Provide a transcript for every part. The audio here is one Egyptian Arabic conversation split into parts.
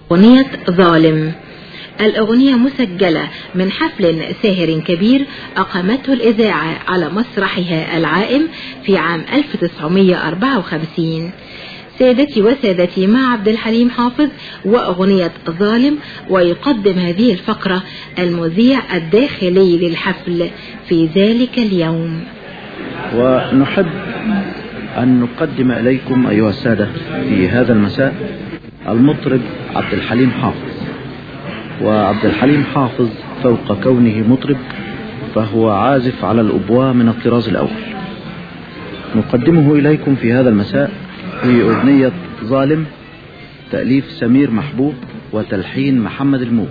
أغنية ظالم الأغنية مسجلة من حفل ساهر كبير أقامته الإذاعة على مسرحها العائم في عام 1954 سيدتي وسادتي مع عبد الحليم حافظ وأغنية ظالم ويقدم هذه الفقرة المذيع الداخلي للحفل في ذلك اليوم ونحب أن نقدم إليكم أيها السادة في هذا المساء المطرب عبد الحليم حافظ وعبد الحليم حافظ فوق كونه مطرب فهو عازف على الأبواء من الطراز الأول نقدمه إليكم في هذا المساء في أغنية ظالم تأليف سمير محبوب وتلحين محمد المول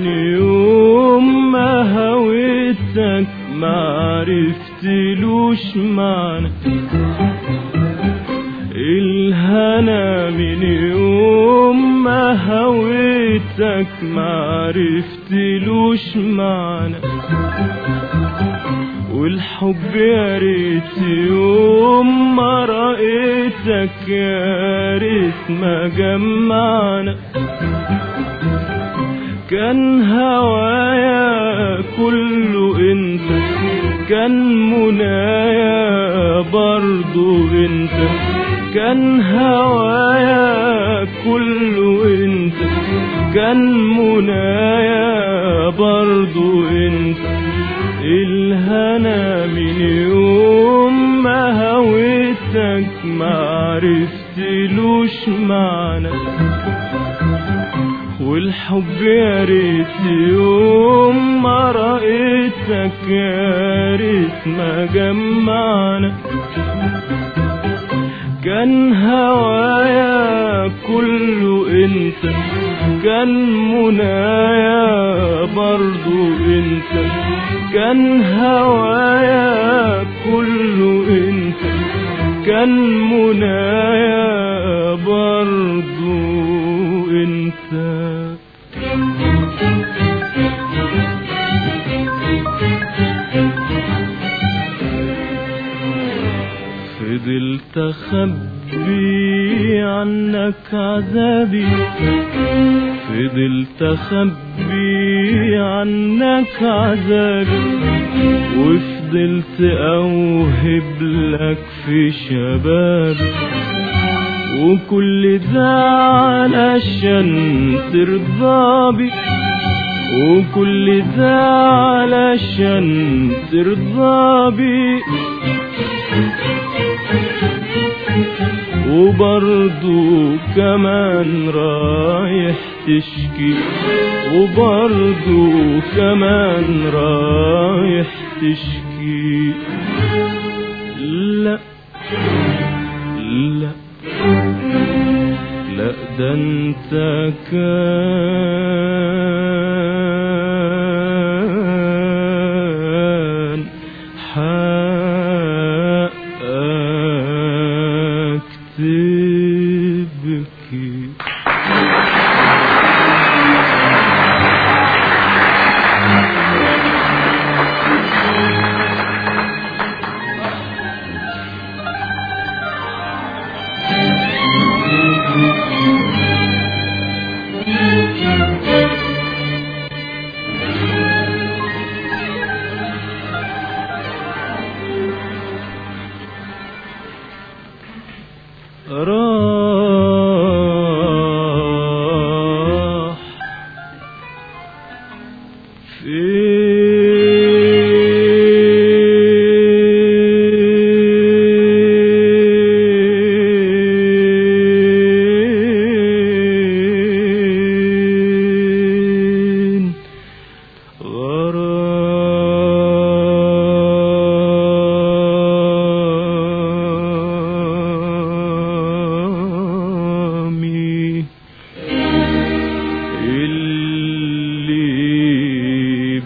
من يوم ما هويتك معرفتلوش معنى الهنا من يوم ما هويتك معرفتلوش معنى والحب يا ريت يوم ما رأيتك يا ريت ما جمعنا كان هوايا كله انت كان منايا برضو انت كان هوايا كله انت كان منايا برضو انت الهنا من يوم ما هويتك معرفتلوش معنى والحب يا ريت يوم ما رأيتك يا ريت ما جمعنا كان هوايا كله انت كان منايا برضو انت كان هوايا كله انت كان منايا برضو انت فضلت اخبي عنك عذابي فضلت اخبي عنك عذابي وفضلت اوهب لك في شبابي وكل ده علشان ترضى بي وكل ده علشان ترضى بي وبرضو كمان رايح تشكي وبرضو كمان رايح تشكي لا لا لا ده انت كان حقك تبكي راح فين غرامي اللي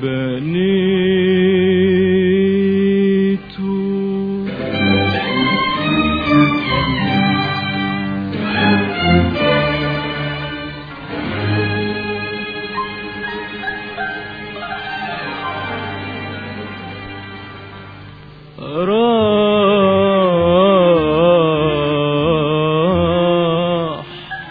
بنيته راح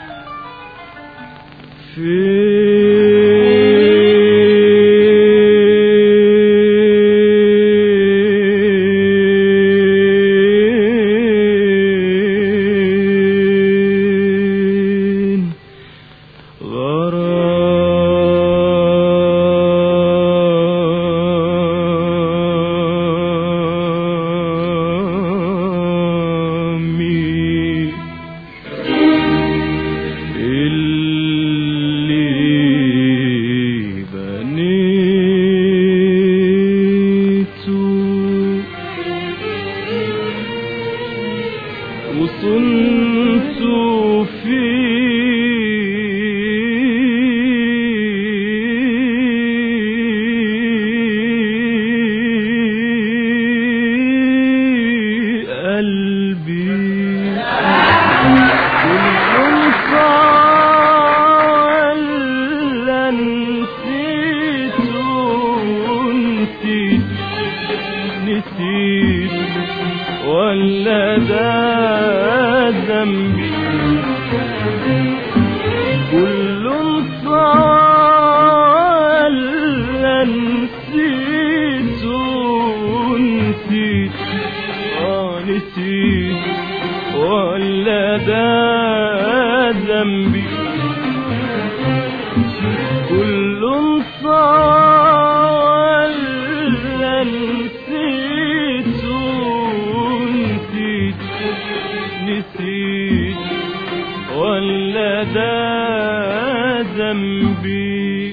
فين ولا ده ذنبي كل صار نسيت نسيت آه نسيت ولا ده ذنبي كل صار نسيت نسيت نسيت ولا ده ذنبي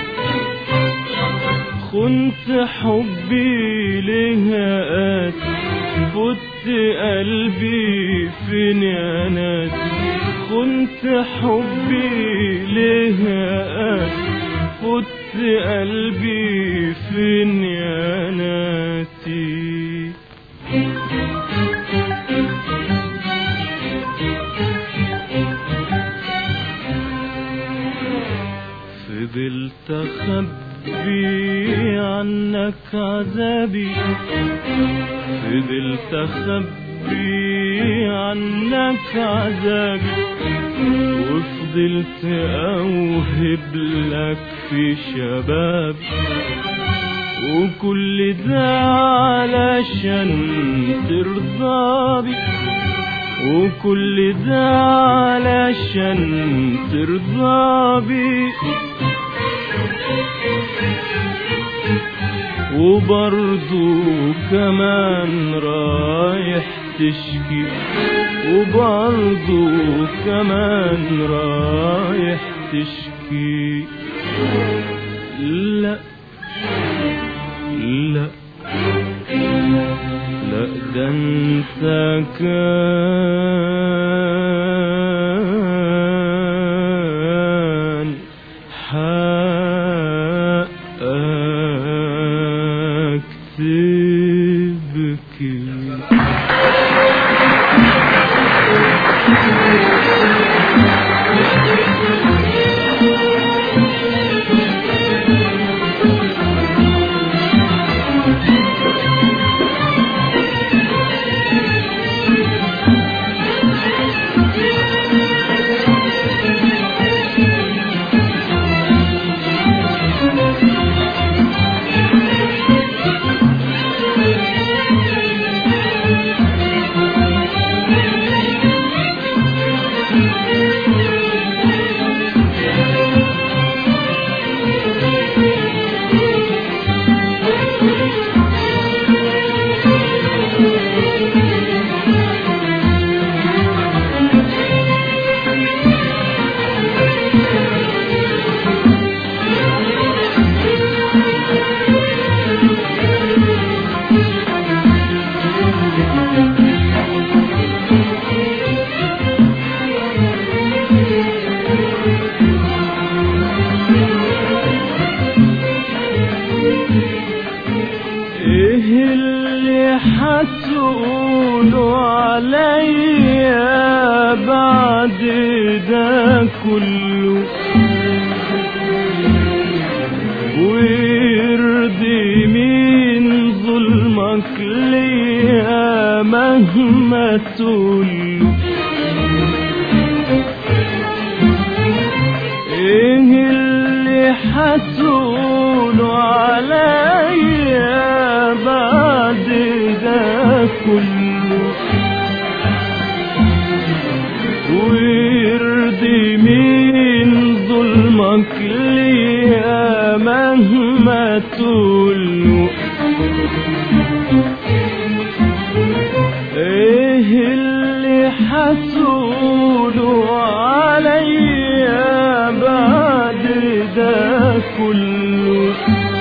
خنت حبي لها آت فت قلبي فين يا ناس خنت حبي لها آت فت قلبي فين يا ناسي فضلت اخبي عنك عذابي فضلت اخبي عنك عذابي وفضلت اوهب لك في شبابي وكل ده علشان ترضى بي وكل ده علشان ترضى بي وبرضو كمان رايح تشكي وبرضو كمان رايح تشكي لا لا لا ده انت كان حقك تبكي ايه اللي هتقولوا عليا بعد ده كله ويرضي مين ظلمك ليا مهما تقوله ايه اللي هتقولوا عليا بعد ده كله ويرضي مين ظلمك ليا مهما تقوله ايه اللي هتقولوا عليا بعد ده كله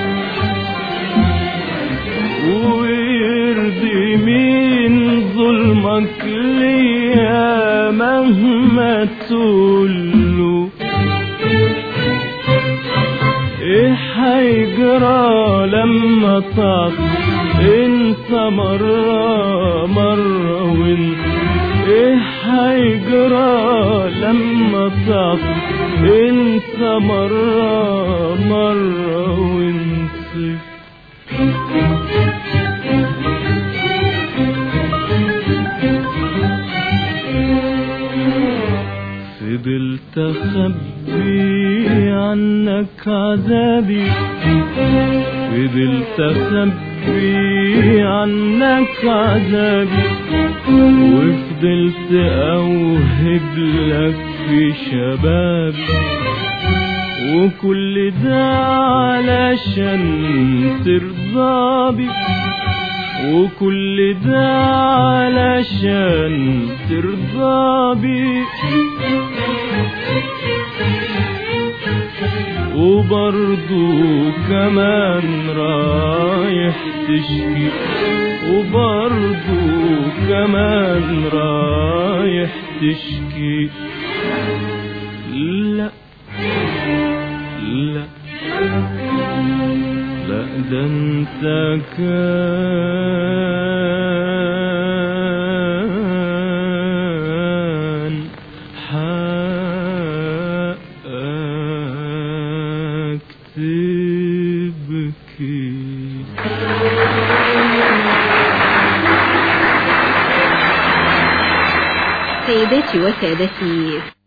ويرضي مين ظلمك ليا مهما تقوله ايه هيجرى لما طاق انت مرة مرة وانت ايه هيجرى لما طاق انت مرة مرة وانت عذابي فضلت اخبي عنك عذابي وفضلت اوهب لك في شبابي وكل ده علشان ترضى بي وكل ده علشان ترضى بي وبرضو كمان رايح تشكي وبرضو كمان رايح تشكي لا لا لا ده انت كان حقك تبكي سيداتي وسادتي